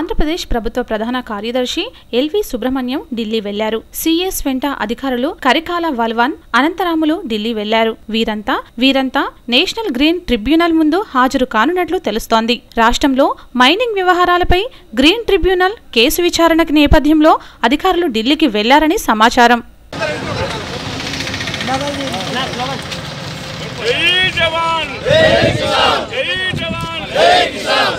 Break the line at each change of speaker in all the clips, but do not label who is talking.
ఆంధ్రప్రదేశ్ ప్రభుత్వ ప్రధాన కార్యదర్శి ఎల్వి సుబ్రహ్మణ్యం ఢిల్లీ వెళ్లారు సిఎస్ వెంట అధికారులు కరికాల వల్వాన్ అనంతరాములు ఢిల్లీ వెళ్లారు వీరంతా వీరంతా నేషనల్ గ్రీన్ ట్రిబ్యునల్ ముందు హాజరు కానున్నట్లు తెలుస్తోంది రాష్ట్రంలో మైనింగ్ వ్యవహారాలపై గ్రీన్ ట్రిబ్యునల్ కేసు విచారణకి నేపథ్యంలో అధికారులు ఢిల్లీకి వెళ్లారని సమాచారం
జై జవాన్ జై కిసాన్ జై జవాన్ జై కిసాన్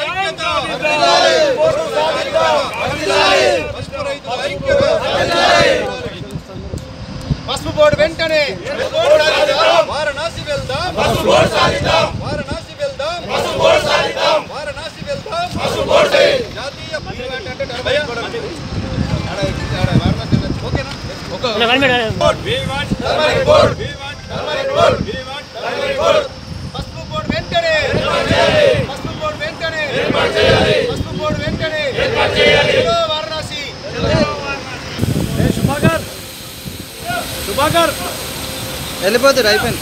పసుపు బోర్డు వెంటనే వారణాసి వెళ్దాం వారణాసి వెళ్దాం వారణాసి వెళ్దాం జాతీయ ఓకేనా పసుపు బోర్డు వెంటనే పసుపు బోర్డు వెంటనే పసుపు బోర్డు వెంటనే చలో వారణాసి
సుభాకర్ సుభాకర్
వెళ్ళిపోతాడు అయిపోయింది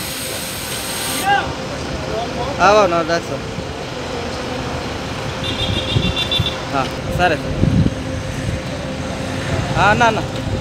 అవును దాట్స్ సరే సార్ అన్న అన్న